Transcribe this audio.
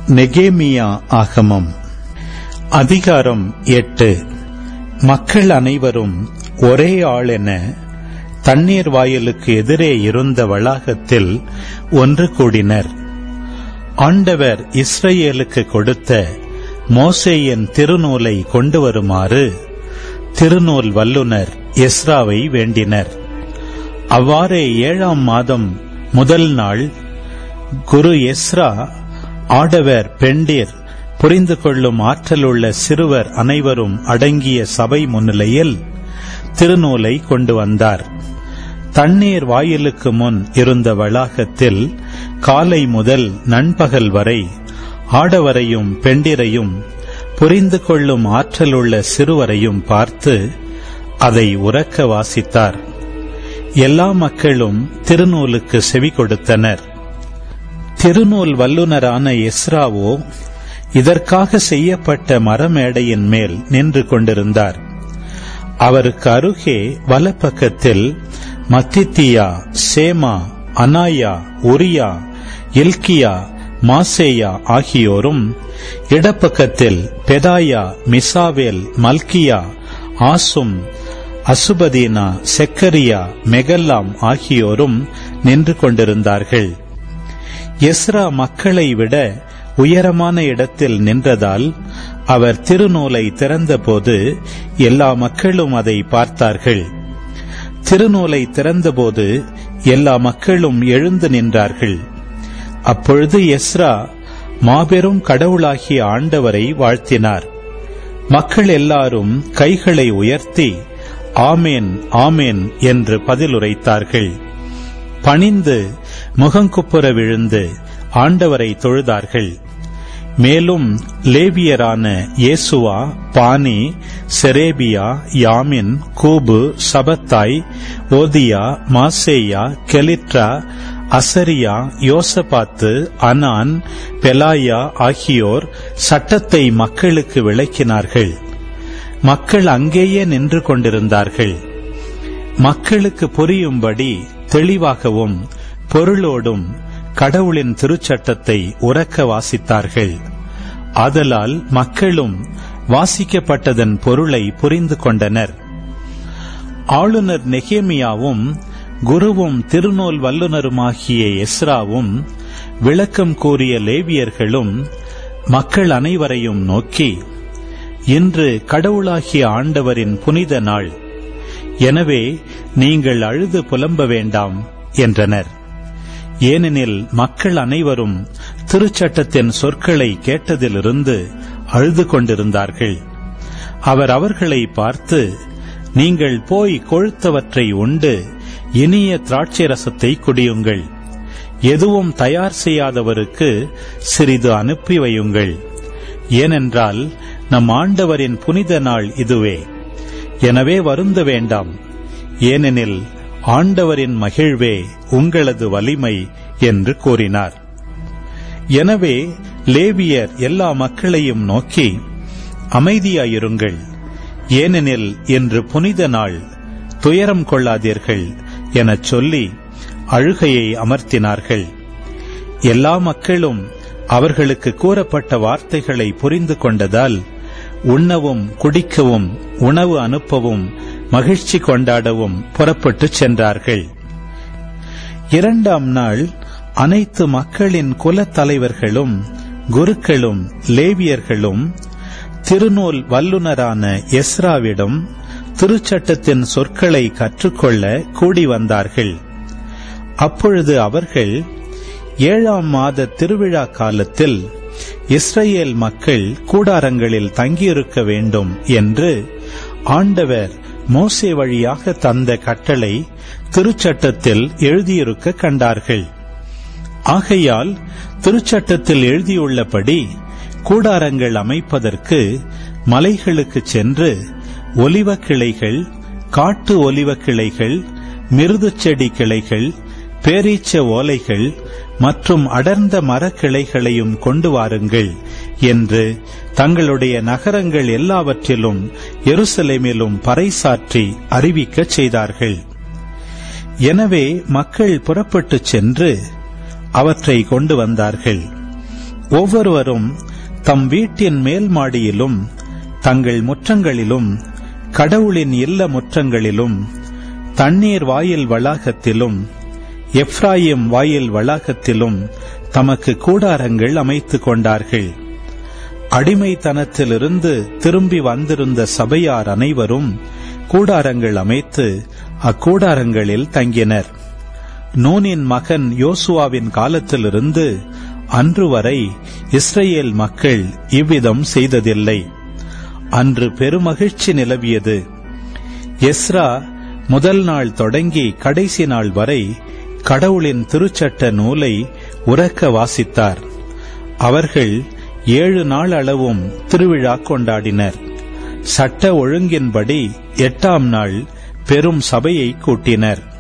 நெகேமியா ஆகமம் அதிகாரம் எட்டு மக்கள் அனைவரும் ஒரே ஆள் என தண்ணீர் வாயிலுக்கு எதிரே இருந்த வளாகத்தில் ஒன்று கூடினர் ஆண்டவர் இஸ்ரேலுக்கு கொடுத்த மோசேயின் திருநூலை கொண்டு வருமாறு திருநூல் வல்லுனர் எஸ்ராவை வேண்டினர் அவ்வாறே ஏழாம் மாதம் முதல் நாள் குரு எஸ்ரா ஆடவர் பெண்டிர் புரிந்து கொள்ளும் ஆற்றலுள்ள சிறுவர் அனைவரும் அடங்கிய சபை முன்னிலையில் திருநூலை கொண்டு வந்தார் தண்ணீர் வாயிலுக்கு முன் இருந்த வளாகத்தில் காலை முதல் நண்பகல் வரை ஆடவரையும் பெண்டிரையும் புரிந்து கொள்ளும் ஆற்றலுள்ள சிறுவரையும் பார்த்து அதை உறக்க வாசித்தார் எல்லா மக்களும் திருநூலுக்கு செவி கொடுத்தனர் திருநூல் வல்லுனரான எஸ்ராவோ இதற்காக செய்யப்பட்ட மரமேடையின் மேல் நின்று கொண்டிருந்தார் அவருக்கு அருகே வலப்பக்கத்தில் மத்தித்தியா சேமா அனாயா உரியா இல்கியா மாசேயா ஆகியோரும் இடப்பக்கத்தில் பெதாயா மிசாவேல் மல்கியா ஆசும் அசுபதீனா செக்கரியா மெகல்லாம் ஆகியோரும் நின்று கொண்டிருந்தார்கள் எஸ்ரா மக்களை விட உயரமான இடத்தில் நின்றதால் அவர் திருநூலை திறந்தபோது எல்லா மக்களும் அதை பார்த்தார்கள் திருநூலை திறந்தபோது எல்லா மக்களும் எழுந்து நின்றார்கள் அப்பொழுது எஸ்ரா மாபெரும் கடவுளாகிய ஆண்டவரை வாழ்த்தினார் மக்கள் எல்லாரும் கைகளை உயர்த்தி ஆமேன் ஆமேன் என்று பதிலுரைத்தார்கள் பணிந்து முகங்குப்புற விழுந்து ஆண்டவரை தொழுதார்கள் மேலும் லேவியரான இயேசுவா பானி செரேபியா யாமின் கூபு Shabbethai Hodiah Maaseiah Kelita Azariah Jozabad Hanan Pelaiah ஆகியோர் சட்டத்தை மக்களுக்கு விளக்கினார்கள் மக்கள் அங்கேயே நின்று கொண்டிருந்தார்கள் மக்களுக்கு புரியும்படி தெளிவாகவும் பொருளோடும் கடவுளின் திருச்சட்டத்தை உறக்க வாசித்தார்கள் ஆதலால் மக்களும் வாசிக்கப்பட்டதன் பொருளை புரிந்து கொண்டனர் ஆளுநர் நெகேமியாவும் குருவும் திருநூல் வல்லுனருமாகிய எஸ்ராவும் விளக்கம் கூறிய லேவியர்களும் மக்கள் அனைவரையும் நோக்கி இன்று கடவுளாகிய ஆண்டவரின் புனித நாள் எனவே நீங்கள் அழுது புலம்ப வேண்டாம் என்றனர் ஏனெனில் மக்கள் அனைவரும் திருச்சட்டத்தின் சொற்களை கேட்டதிலிருந்து அழுது கொண்டிருந்தார்கள் அவர் அவர்களை பார்த்து நீங்கள் போய் கொழுத்தவற்றை உண்டு இனிய திராட்சை ரசத்தை குடியுங்கள் எதுவும் தயார் செய்யாதவருக்கு சிறிது அனுப்பி வையுங்கள் ஏனென்றால் நம் ஆண்டவரின் புனித நாள் இதுவே எனவே வருந்த வேண்டாம் ஏனெனில் ஆண்டவரின் மகிழ்வே உங்களது வலிமை என்று கூறினார் எனவே லேவியர் எல்லா மக்களையும் நோக்கி அமைதியாயிருங்கள் ஏனெனில் இன்று புனித நாள் துயரம் கொள்ளாதீர்கள் எனச் சொல்லி அழுகையை அமர்த்தினார்கள் எல்லா மக்களும் அவர்களுக்கு கூறப்பட்ட வார்த்தைகளை புரிந்து கொண்டதால் உண்ணவும் குடிக்கவும் உணவு அனுப்பவும் மகிழ்ச்சி கொண்டாடவும் புறப்பட்டுச் சென்றார்கள் இரண்டாம் நாள் அனைத்து மக்களின் குலத் தலைவர்களும் குருக்களும் லேவியர்களும் திருநூல் வல்லுனரான எஸ்ராவிடம் திருச்சட்டத்தின் சொற்களை கற்றுக்கொள்ள கூடி வந்தார்கள் அப்பொழுது அவர்கள் ஏழாம் மாத திருவிழா காலத்தில் இஸ்ரேல் மக்கள் கூடாரங்களில் தங்கியிருக்க வேண்டும் என்று ஆண்டவர் மோசே வழியாக தந்த கட்டளை திருச்சட்டத்தில் எழுதியிருக்க கண்டார்கள் ஆகையால் திருச்சட்டத்தில் எழுதியுள்ளபடி கூடாரங்கள் அமைப்பதற்கு மலைகளுக்கு சென்று ஒலிவ கிளைகள் காட்டு ஒலிவ கிளைகள் மிருது செடி கிளைகள் பேரீச்ச ஓலைகள் மற்றும் அடர்ந்த மரக்கிளைகளையும் கொண்டு வாருங்கள் என்று தங்களுடைய நகரங்கள் எல்லாவற்றிலும் எருசலேமிலும் பறைசாற்றி அறிவிக்கச் செய்தார்கள் எனவே மக்கள் புறப்பட்டுச் சென்று அவற்றை கொண்டு வந்தார்கள் ஒவ்வொருவரும் தம் வீட்டின் மேல் மாடியிலும் தங்கள் முற்றங்களிலும் கடவுளின் இல்ல முற்றங்களிலும் தண்ணீர் வாயில் வளாகத்திலும் எப்ராயிம் வாயில் வளாகத்திலும் தமக்கு கூடாரங்கள் அமைத்துக் கொண்டார்கள் அடிமைத்தனத்திலிருந்து திரும்பி வந்திருந்த சபையார் அனைவரும் கூடாரங்கள் அமைத்து அக்கூடாரங்களில் தங்கினர் நூனின் மகன் யோசுவாவின் காலத்திலிருந்து அன்று வரை இஸ்ரேல் மக்கள் இவ்விதம் செய்ததில்லை அன்று பெருமகிழ்ச்சி நிலவியது எஸ்ரா முதல் நாள் தொடங்கி கடைசி நாள் வரை கடவுளின் திருச்சட்ட நூலை உறக்க வாசித்தார் அவர்கள் ஏழு நாள் அளவும் திருவிழா கொண்டாடினர் சட்ட ஒழுங்கின்படி எட்டாம் நாள் பெரும் சபையை கூட்டினர்